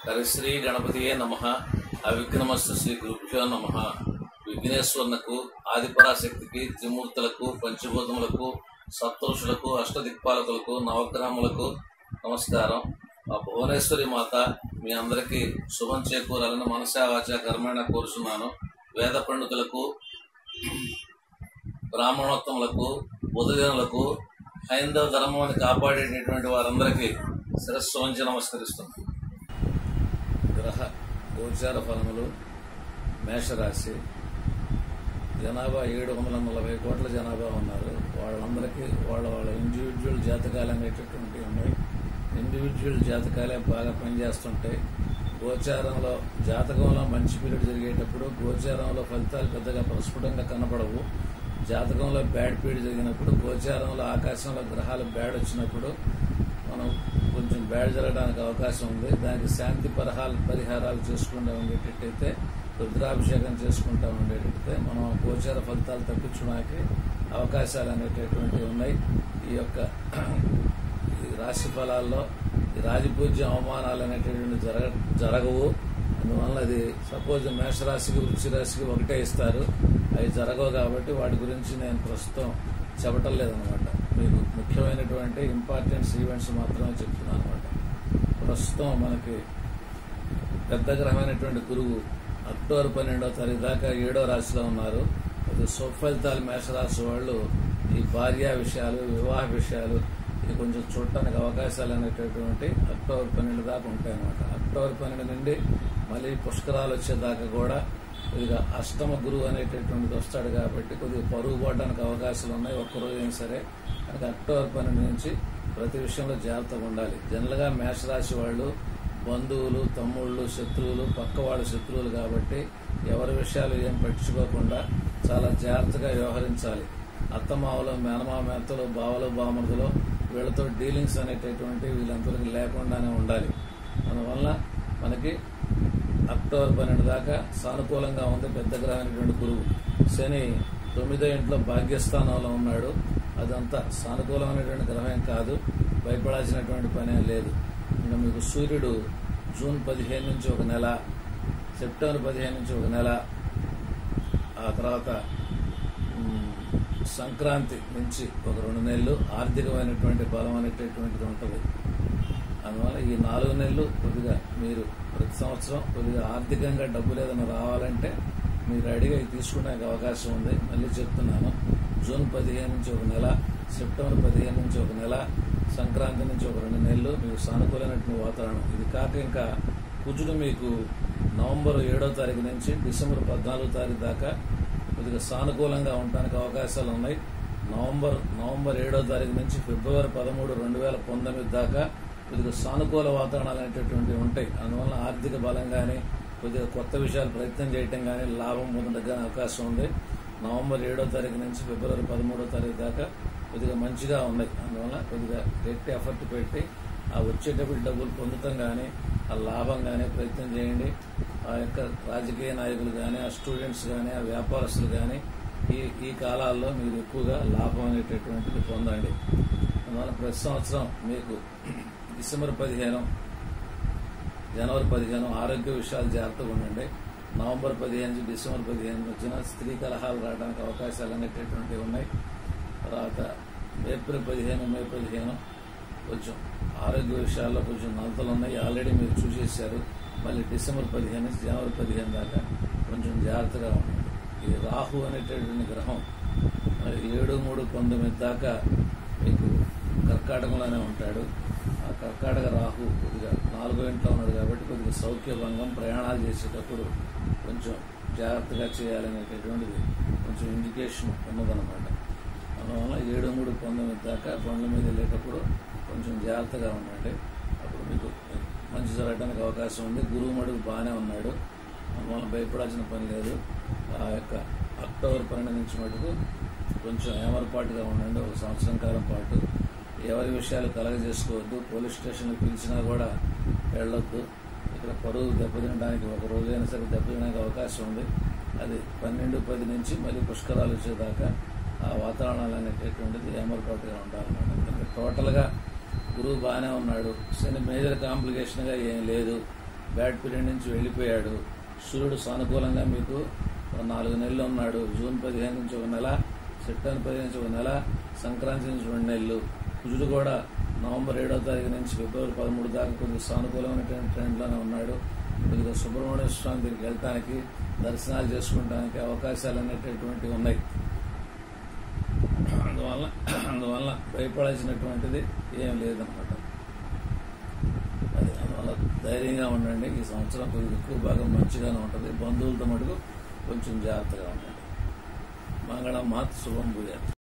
హరిశ్రీ గణపతియే నమ అవిఘ్నమస్తు శ్రీ గురుభ్యో నమ విఘ్నేశ్వరునకు ఆదిపరాశక్తికి త్రిమూర్తులకు పంచభూతములకు సప్తఋషులకు అష్టదిక్పాలకులకు నవగ్రహములకు నమస్కారం ఆ భువనేశ్వరి మాత మీ అందరికీ శుభం చేకూరాలని మనసా వాచ కర్మేణ కోరుచున్నాను వేద పండితులకు బ్రాహ్మణోత్తములకు బుధజనులకు హైందవ ధర్మాన్ని కాపాడేటటువంటి వారందరికీ శిరస్సు వంచి నమస్కరిస్తున్నాను గ్రహ గోచార ఫలములు మేషరాశి జనాభా ఏడు వందల నలభై కోట్ల జనాభా ఉన్నారు వాళ్ళందరికీ వాళ్ళ వాళ్ళ ఇండివిజువల్ జాతకాలు అనేటటువంటివి ఉన్నాయి ఇండివిజువల్ జాతకాలే బాగా పనిచేస్తుంటాయి గోచారంలో జాతకంలో మంచి పీరియడ్ జరిగేటప్పుడు గోచారంలో ఫలితాలు పెద్దగా ప్రస్ఫుటంగా కనపడవు జాతకంలో బ్యాడ్ పీరియడ్ జరిగినప్పుడు గోచారంలో ఆకాశంలో గ్రహాలు బ్యాడ్ వచ్చినప్పుడు మనం కొంచెం బ్యాడ్ జరగడానికి అవకాశం ఉంది దానికి శాంతి పరిహారాలు పరిహారాలు చేసుకుంటూ ఉండేటట్టయితే రుద్రాభిషేకం చేసుకుంటూ ఉండేటట్టయితే మనం గోచార ఫలితాలు తప్పించడానికి అవకాశాలు అనేటటువంటివి ఉన్నాయి ఈ యొక్క ఈ రాశి ఫలాల్లో ఈ రాజపూజ్య అవమానాలు అనేటటువంటి జరగ జరగవు అందువల్ల అది సపోజ్ మేషరాశికి వృక్షి రాశికి ఒకటే ఇస్తారు అవి జరగవు కాబట్టి వాటి గురించి నేను ప్రస్తుతం చెప్పటం లేదనమాట మీకు ముఖ్యమైనటువంటి ఇంపార్టెన్స్ ఈవెంట్స్ మాత్రమే చెప్తున్నాను అనమాట ప్రస్తుతం మనకి పెద్ద గ్రహమైనటువంటి గురువు అక్టోబర్ పన్నెండో తారీఖు దాకా ఏడో రాశిలో ఉన్నారు అది సుఫలితాలు మేషరాశి వాళ్ళు ఈ భార్య విషయాలు వివాహ విషయాలు ఇది కొంచెం చూడటానికి అవకాశాలు అనేటటువంటి అక్టోబర్ పన్నెండు దాకా ఉంటాయి అన్నమాట అక్టోబర్ పన్నెండు నుండి మళ్ళీ పుష్కరాలు వచ్చేదాకా కూడా కొద్దిగా అష్టమ గురువు అనేటటువంటిది వస్తాడు కాబట్టి కొద్దిగా పరుగు పోవడానికి అవకాశాలు ఉన్నాయి ఒక్కరోజు అయినా సరే కనుక అక్టోబర్ పన్నెండు నుంచి ప్రతి విషయంలో జాగ్రత్తగా ఉండాలి జనరల్గా మేషరాశి వాళ్ళు బంధువులు తమ్ముళ్ళు శత్రువులు పక్క వాళ్ళ శత్రువులు కాబట్టి ఎవరి విషయాలు ఏం పట్టించుకోకుండా చాలా జాగ్రత్తగా వ్యవహరించాలి అత్తమావలు మేనమామేత్తలు బావలు బామరుదులు వీళ్ళతో డీలింగ్స్ అనేటటువంటి వీళ్ళందరికీ లేకుండానే ఉండాలి అందువల్ల మనకి అక్టోబర్ పన్నెండు దాకా సానుకూలంగా ఉంది పెద్ద గ్రహమైనటువంటి గురువు శని తొమ్మిదో ఇంట్లో భాగ్యస్థానంలో ఉన్నాడు అదంతా సానుకూలమైనటువంటి గ్రహం కాదు భయపడాల్సినటువంటి పని లేదు ఇంకా మీకు సూర్యుడు జూన్ పదిహేను నుంచి ఒక నెల సెప్టెంబర్ పదిహేను నుంచి ఒక నెల ఆ తర్వాత మ్, సంక్రాంతి నుంచి ఒక రెండు నెలలు ఆర్థికమైనటువంటి బలం అనేటటువంటిది ఉంటుంది అందువల్ల ఈ నాలుగు నెలలు కొద్దిగా మీరు ప్రతి సంవత్సరం కొద్దిగా ఆర్థికంగా డబ్బులు ఏదైనా రావాలంటే మీరు అడిగి అవి తీసుకునే అవకాశం ఉంది మళ్ళీ చెప్తున్నాను జూన్ పదిహేను నుంచి ఒక నెల సెప్టెంబర్ పదిహేను నుంచి ఒక నెల సంక్రాంతి నుంచి ఒక రెండు నెలలు మీకు సానుకూలమైనటువంటి వాతావరణం ఇది కాక ఇంకా కుజుడు మీకు నవంబర్ ఏడో తారీఖు నుంచి డిసెంబర్ పద్నాలుగో తారీఖు దాకా కొద్దిగా సానుకూలంగా ఉండడానికి అవకాశాలు ఉన్నాయి నవంబర్ నవంబర్ ఏడో తారీఖు నుంచి ఫిబ్రవరి పదమూడు రెండు వేల పంతొమ్మిది దాకా కొద్దిగా సానుకూల వాతావరణాలు అనేటటువంటివి ఉంటాయి అందువల్ల ఆర్థిక బలం కానీ కొద్దిగా కొత్త విషయాలు ప్రయత్నం చేయటం కానీ లాభం పొందడానికి కానీ అవకాశం ఉంది నవంబర్ ఏడో తారీఖు నుంచి ఫిబ్రవరి పదమూడో తారీఖు దాకా కొద్దిగా మంచిగా ఉన్నాయి అందువల్ల కొద్దిగా గట్టి ఎఫర్ట్ పెట్టి ఆ వచ్చేటప్పుడు డబ్బులు పొందటం కానీ ఆ లాభం కానీ ప్రయత్నం చేయండి ఆ యొక్క రాజకీయ నాయకులు కానీ ఆ స్టూడెంట్స్ కానీ ఆ వ్యాపారస్తులు కానీ ఈ ఈ కాలాల్లో మీరు ఎక్కువగా లాభం అనేటటువంటిది పొందండి అందువల్ల ప్రతి సంవత్సరం మీకు డిసెంబర్ పదిహేను జనవరి పదిహేను ఆరోగ్య విషయాలు జాగ్రత్తగా ఉండండి నవంబర్ పదిహేను నుంచి డిసెంబర్ పదిహేను వచ్చిన స్త్రీ కలహాలు రావడానికి అవకాశాలు అనేటటువంటివి ఉన్నాయి తర్వాత ఏప్రిల్ పదిహేను మే పదిహేను కొంచెం ఆరోగ్య విషయాల్లో కొంచెం నలతలు ఉన్నాయి ఆల్రెడీ మీరు చూసేశారు మళ్ళీ డిసెంబర్ పదిహేను నుంచి జనవరి పదిహేను దాకా కొంచెం జాగ్రత్తగా ఉండండి ఈ రాహు అనేటటువంటి గ్రహం మరి ఏడు మూడు పంతొమ్మిది దాకా మీకు కర్కాటకంలోనే ఉంటాడు ఆ కర్కాటక రాహు కొద్దిగా నాలుగో ఇంట్లో ఉన్నాడు కాబట్టి కొద్దిగా సౌఖ్యభంగం ప్రయాణాలు చేసేటప్పుడు కొంచెం జాగ్రత్తగా చేయాలనేటటువంటిది కొంచెం ఇండికేషన్ ఉన్నదన్నమాట అందువల్ల ఏడు మూడు పంతొమ్మిది దాకా బండ్ల మీద వెళ్ళేటప్పుడు కొంచెం జాగ్రత్తగా ఉండండి అప్పుడు మీకు మంచి జరగడానికి అవకాశం ఉంది గురువు మడుగు బాగానే ఉన్నాడు అందువల్ల భయపడాల్సిన పని లేదు ఆ యొక్క అక్టోబర్ పన్నెండు నుంచి మటుకు కొంచెం ఏమరపాటుగా ఉండండి ఒక సంవత్సరం కాలం పాటు ఎవరి విషయాలు కలగజేసుకోవద్దు పోలీస్ స్టేషన్కి పిలిచినా కూడా వెళ్ళొద్దు ఇక్కడ పరువు దెబ్బతినడానికి ఒక రోజైనా సరే దెబ్బతినడానికి అవకాశం ఉంది అది పన్నెండు పది నుంచి మళ్ళీ పుష్కరాలు వచ్చేదాకా ఆ వాతావరణాలు అనేటటువంటిది ఏమరపాటుగా ఉండాలన్నమాట ఇంకా టోటల్గా గురువు బాగానే ఉన్నాడు శని మేజర్ కాంప్లికేషన్గా ఏం లేదు బ్యాడ్ పీరియడ్ నుంచి వెళ్ళిపోయాడు సూర్యుడు సానుకూలంగా మీకు ఒక నాలుగు నెలలు ఉన్నాడు జూన్ పదిహేను నుంచి ఒక నెల సెప్టెంబర్ పదిహేను నుంచి ఒక నెల సంక్రాంతి నుంచి రెండు నెలలు కుజుడు కూడా నవంబర్ ఏడో తారీఖు నుంచి ఫిబ్రవరి పదమూడు దాకా కొద్దిగా సానుకూలమైనటువంటి ట్రెండ్లోనే ఉన్నాడు కొద్దిగా సుబ్రహ్మణ్య స్వామి దగ్గరికి వెళ్ళటానికి దర్శనాలు చేసుకోవడానికి అవకాశాలు అనేటటువంటివి ఉన్నాయి అందువల్ల అందువల్ల భయపడాల్సినటువంటిది ఏం లేదనమాట అది అందువల్ల ధైర్యంగా ఉండండి ఈ సంవత్సరం కొద్దిగా ఎక్కువ భాగం మంచిగానే ఉంటుంది బంధువులతో మటుకు కొంచెం జాగ్రత్తగా ఉండండి మంగళం మాత్ శుభం భూయాత్